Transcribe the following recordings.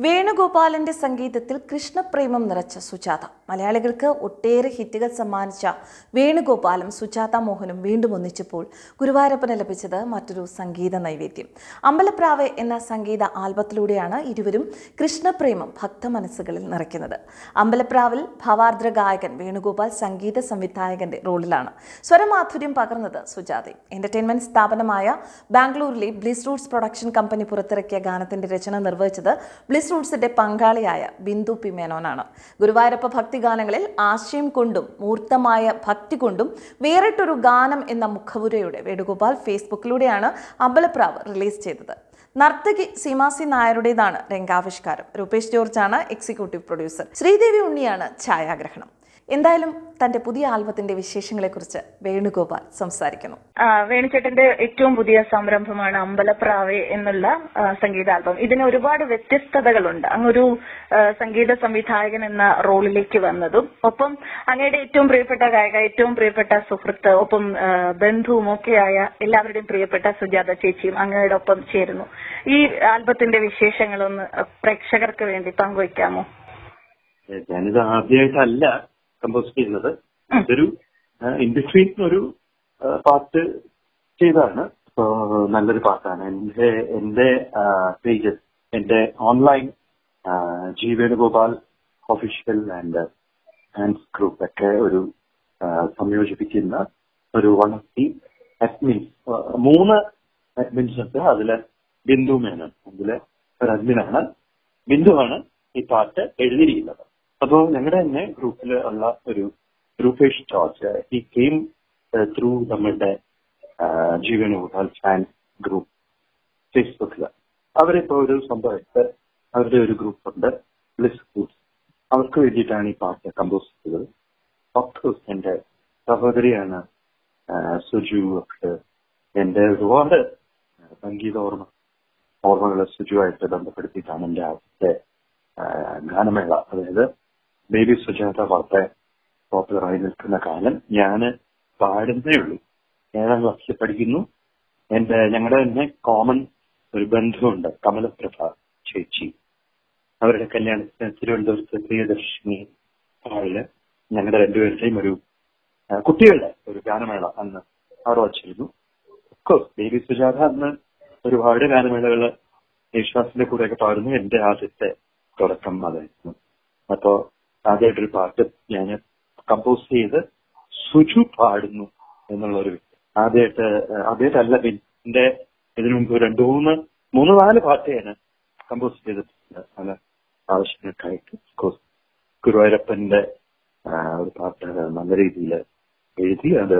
വേണുഗോപാലന്റെ സംഗീതത്തിൽ കൃഷ്ണപ്രേമം നിറച്ച സുജാത മലയാളികൾക്ക് ഒട്ടേറെ ഹിറ്റുകൾ സമ്മാനിച്ച വേണുഗോപാലും സുജാത മോഹനും വീണ്ടും ഒന്നിച്ചപ്പോൾ ഗുരുവായൂരപ്പന് ലഭിച്ചത് മറ്റൊരു സംഗീത നൈവേദ്യം അമ്പലപ്രാവ് എന്ന സംഗീത ആൽബത്തിലൂടെയാണ് ഇരുവരും കൃഷ്ണപ്രേമം ഭക്തമനസ്സുകളിൽ നിറയ്ക്കുന്നത് അമ്പലപ്രാവിൽ ഭാവാർദ്ര ഗായകൻ വേണുഗോപാൽ സംഗീത സംവിധായകന്റെ റോളിലാണ് സ്വരമാധുര്യം പകർന്നത് സുജാതയും എന്റർടൈൻമെന്റ് സ്ഥാപനമായ ബാംഗ്ലൂരിലെ ബ്ലിസ് റൂട്ട്സ് പ്രൊഡക്ഷൻ കമ്പനി പുറത്തിറക്കിയ ഗാനത്തിന്റെ രചന നിർവഹിച്ചത് ബ്ലിസ് റൂട്ട്സിന്റെ പങ്കാളിയായ ബിന്ദു പി മേനോനാണ് ഗുരുവായൂരപ്പ ഭക്തിഗാനങ്ങളിൽ ആശയം കൊണ്ടും മൂർത്തമായ ഭക്തി കൊണ്ടും വേറിട്ടൊരു ഗാനം എന്ന മുഖവുരയുടെ വേണുഗോപാൽ ഫേസ്ബുക്കിലൂടെയാണ് അമ്പലപ്രാവ് റിലീസ് ചെയ്തത് നർത്തകി സീമാസി നായരുടേതാണ് രംഗാവിഷ്കാരം രൂപേഷ് ജോർജാണ് എക്സിക്യൂട്ടീവ് പ്രൊഡ്യൂസർ ശ്രീദേവി ഉണ്ണിയാണ് ഛായാഗ്രഹണം എന്തായാലും തന്റെ പുതിയ ആൽബത്തിന്റെ വിശേഷങ്ങളെക്കുറിച്ച് വേണുഗോപാൽ സംസാരിക്കുന്നു ആ, വേണുചേട്ടന്റെ ഏറ്റവും പുതിയ സംരംഭമാണ് അമ്പലപ്രാവെ എന്നുള്ള ആ, സംഗീത ആൽബം ഇതിന് ഒരുപാട് വ്യത്യസ്തതകളുണ്ട് അങ്ങൊരു ആ, സംഗീത സംവിധായകൻ എന്ന റോളിലേക്ക് വന്നതും ഒപ്പം അങ്ങയുടെ ഏറ്റവും പ്രിയപ്പെട്ട ഗായക ഏറ്റവും പ്രിയപ്പെട്ട സുഹൃത്ത് ഒപ്പം ആ, ബന്ധുവും ഒക്കെയായ എല്ലാവരുടെയും പ്രിയപ്പെട്ട സുജാത ചേച്ചിയും അങ്ങയുടെ ഒപ്പം ചേരുന്നു ഈ ആൽബത്തിന്റെ വിശേഷങ്ങളൊന്ന് പ്രേക്ഷകർക്ക് വേണ്ടി പങ്കുവയ്ക്കാമോ ഏഹ് ഞാനിത് ആദ്യമായിട്ടല്ല കമ്പോസ് ചെയ്യുന്നത് ഇതൊരു ഇൻഡസ്ട്രിയിൽ ഒരു ഏഹ് പാട്ട് ചെയ്തതാണ് അപ്പോ നല്ലൊരു പാട്ടാണ് എന്റെ എന്റെ പേജ് എന്റെ online G Venugopal official and dance group ഒക്കെ ഒരു ആഹ് സംയോജിപ്പിക്കുന്ന ഒരു വൺ ഓഫ് ദി അഡ്മിൻ മൂന്ന് അഡ്മിൻസ് ഉണ്ട് അതില് ബിന്ദു മേനൻ അതില് ഒരു അഡ്മിനാണ് ബിന്ദുവാണ് ഈ പാട്ട് എഴുതിയിരിക്കുന്നത് അപ്പോ ഞങ്ങളുടെ തന്നെ ഗ്രൂപ്പിൽ ഉള്ള ഒരു രൂപേഷ് ജോർജ് ഈ കെയിം ത്രൂ നമ്മളുടെ ജീവൻ ഗോപാൽ ഫാൻ ഗ്രൂപ്പ് ഫേസ്ബുക്കിൽ അവരിപ്പോ ഒരു സ്വന്തമായിട്ട് അവരുടെ ഒരു ഗ്രൂപ്പ് ഉണ്ട് ബ്ലിസ് ഗ്രൂപ്പ് അവർക്ക് വേണ്ടിയിട്ടാണ് ഈ പാട്ട് കമ്പോസ് ചെയ്തത് ഓഫ്കോഴ്സ് എന്റെ സഹോദരിയാണ് ആ, സുജു ഒക്കെ എന്റെ ഒരുപാട് സംഗീത ഓർമ്മ ഓർമ്മകൾ സുജുവായിട്ട് ബന്ധപ്പെടുത്തിയിട്ടാണ് എന്റെ ആദ്യത്തെ ആ, ഗാനമേള അതായത് ബേബി സുജാത വളരെ പോപ്പുലറായി നിൽക്കുന്ന കാലം ഞാന് പാടുന്നേ ഉള്ളൂ ഏഴാം ക്ലാസ്സിൽ പഠിക്കുന്നു എന്റെ ഞങ്ങളുടെ തന്നെ കോമൺ ഒരു ബന്ധുവുണ്ട് കമലപ്രഭ ചേച്ചി അവരുടെ കല്യാണത്തിന് തിരുവനന്തപുരത്ത് പ്രിയദർശിനി ഹാളില് ഞങ്ങളുടെ രണ്ടുപേരുടെയും ഒരു ആ, കുട്ടികളുടെ ഒരു ഗാനമേള അന്ന് അവിടെ വച്ചിരുന്നു കോഴ്സ് ബേബി സുജാത അന്ന് ഒരുപാട് ഗാനമേളകള് യേശുദാസിന്റെ കൂടെയൊക്കെ പാടുന്നു എന്റെ ആദ്യത്തെ തുടക്കം അതായിരുന്നു അപ്പോ ആദ്യമായിട്ടൊരു പാട്ട് ഞാൻ കമ്പോസ് ചെയ്ത് സുജു പാടുന്നു എന്നുള്ള ഒരു ആദ്യമായിട്ട് ആദ്യമായിട്ടല്ല എന്റെ ഇതിനു മുമ്പ് രണ്ടു മൂന്ന് മൂന്ന് നാല് പാട്ട് ഞാൻ കമ്പോസ് ചെയ്തിട്ടുണ്ട് പല ആവശ്യങ്ങൾക്കായിട്ട് കോഴ്സ് ഗുരുവായൂരപ്പന്റെ ആ, ഒരു പാട്ട് നല്ല രീതിയിൽ എഴുതി അത്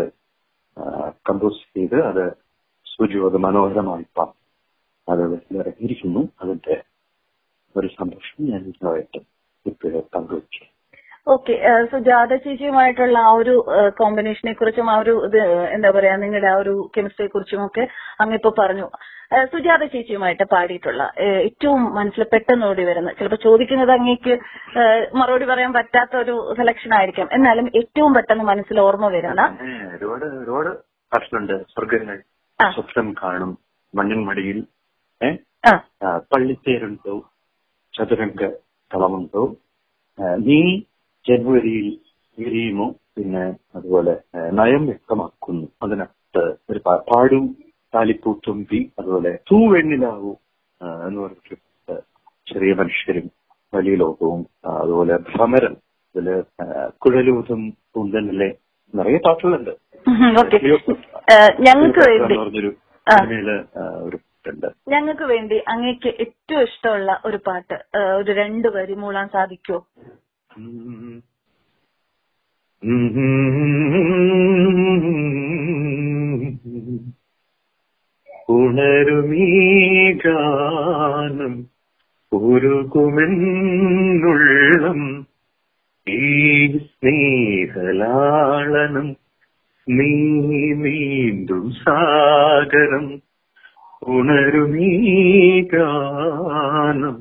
കമ്പോസ് ചെയ്ത് അത് സുജു അത് മനോഹരമായി പാടി അത് ഇറങ്ങിയിരിക്കുന്നു അതിന്റെ ഒരു സന്തോഷം ഞാൻ ഇതുമായിട്ട് ഇപ്പോഴും പങ്കുവച്ചു ഓക്കെ സുജാത ചേച്ചിയുമായിട്ടുള്ള ആ ഒരു കോമ്പിനേഷനെ കുറിച്ചും ആ ഒരു ഇത് എന്താ പറയാ നിങ്ങളുടെ ആ ഒരു കെമിസ്ട്രിയെ കുറിച്ചും ഒക്കെ അങ്ങ് ഇപ്പൊ പറഞ്ഞു ആ, സുജാത ചേച്ചിയുമായിട്ട് പാടിയിട്ടുള്ള ആ, ഏറ്റവും മനസ്സിൽ പെട്ടെന്ന് ഓടി വരുന്ന ചിലപ്പോൾ ചോദിക്കുന്നത് അങ്ങേക്ക് ആ, മറുപടി പറയാൻ പറ്റാത്ത ഒരു സെലക്ഷൻ ആയിരിക്കാം എന്നാലും ഏറ്റവും പെട്ടെന്ന് മനസ്സിൽ ഓർമ്മ വരുന്ന ഏ, ഒരുപാട് ഒരുപാട് പാട്ടുകളുണ്ട് സ്വർഗങ്ങൾ ആ. സ്വപ്നം കാണും മണ്ണിൻ മടിയിൽ ഏ ആ ആ, പള്ളിത്തേരുണ്ടോ ചതുരംഗ കളമുണ്ടോ ആ, നീ ജനുവരിയിൽ വിരിയുമോ പിന്നെ അതുപോലെ ആ, നയം വ്യക്തമാക്കുന്നു അതിനകത്ത് ഒരു പാ- പാടൂ താലിപ്പൂത്തുമ്പി അതുപോലെ തൂവെണ്ണിലാവൂ ആ, എന്ന് പറഞ്ഞിട്ട് ആ, ചെറിയ മനുഷ്യരും വലിയ ലോകവും ആ, അതുപോലെ ഭ്രമരം ഇതില് ആ, കുഴലൂതും പൂന്തനിലെ നിറയെ പാട്ടുകളുണ്ട് ഓക്കെ ഞങ്ങൾക്ക് വേണ്ടി എന്ന് പറഞ്ഞൊരു ആ. സിനിമയില് ആ, ഒരു പാട്ടുണ്ട് ഞങ്ങൾക്ക് വേണ്ടി അങ്ങേക്ക് ഏറ്റവും ഇഷ്ടമുള്ള ഒരു പാട്ട് ആ, ഒരു രണ്ട് വരി മൂളാൻ സാധിക്കുമോ ഉണരുമീ ഗാനം ഉരുകുമെന്നുള്ളം ഈ സ്നേഹലാളനം നീ വീണ്ടും സാഗരം ഉണരുമീ ഗാനം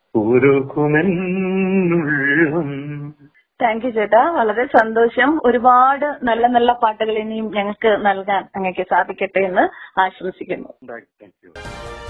ഉരുകുമെന്നുള്ളം താങ്ക് യു ചേട്ടാ വളരെ സന്തോഷം ഒരുപാട് നല്ല നല്ല പാട്ടുകൾ ഇനിയും ഞങ്ങൾക്ക് നൽകാൻ അങ്ങേക്ക് സാധിക്കട്ടെ എന്ന് ആശംസിക്കുന്നു താങ്ക് യു